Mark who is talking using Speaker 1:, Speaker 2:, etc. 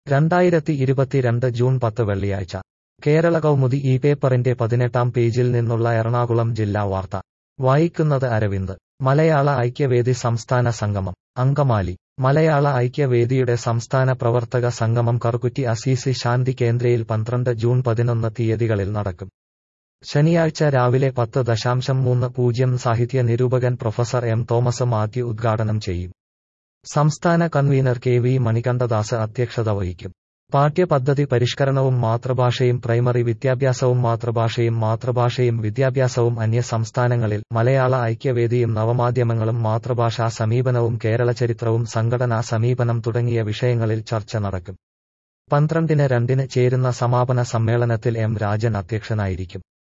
Speaker 1: രണ്ടായിരത്തി ഇരുപത്തിരണ്ട് ജൂൺ പത്ത് വെള്ളിയാഴ്ച കേരള കൗമുദി ഈ പേപ്പറിന്റെ പതിനെട്ടാം പേജിൽ നിന്നുള്ള എറണാകുളം ജില്ലാ വാർത്ത വായിക്കുന്നത് അരവിന്ദ് മലയാള ഐക്യവേദി സംസ്ഥാന സംഗമം അങ്കമാലി മലയാള ഐക്യവേദിയുടെ സംസ്ഥാന പ്രവർത്തക സംഗമം കറുകുറ്റി അസീസി ശാന്തി കേന്ദ്രയിൽ പന്ത്രണ്ട് ജൂൺ പതിനൊന്ന് തീയതികളിൽ നടക്കും ശനിയാഴ്ച രാവിലെ പത്ത് ദശാംശം മൂന്ന് പൂജ്യം സാഹിത്യ നിരൂപകൻ പ്രൊഫസർ എം തോമസ് മാത്യു ഉദ്ഘാടനം ചെയ്യും സംസ്ഥാന കൺവീനർ കെ വി മണികണ്ഠദാസ് അധ്യക്ഷത വഹിക്കും പാഠ്യപദ്ധതി പരിഷ്കരണവും മാതൃഭാഷയും പ്രൈമറി വിദ്യാഭ്യാസവും മാതൃഭാഷയും മാതൃഭാഷയും വിദ്യാഭ്യാസവും അന്യ സംസ്ഥാനങ്ങളിൽ മലയാള ഐക്യവേദിയും നവമാധ്യമങ്ങളും മാതൃഭാഷാ സമീപനവും കേരള ചരിത്രവും സംഘടനാ സമീപനം തുടങ്ങിയ വിഷയങ്ങളിൽ ചർച്ച നടക്കും പന്ത്രണ്ടിന് രണ്ടിന് ചേരുന്ന സമാപന സമ്മേളനത്തിൽ എം രാജൻ അധ്യക്ഷനായിരിക്കും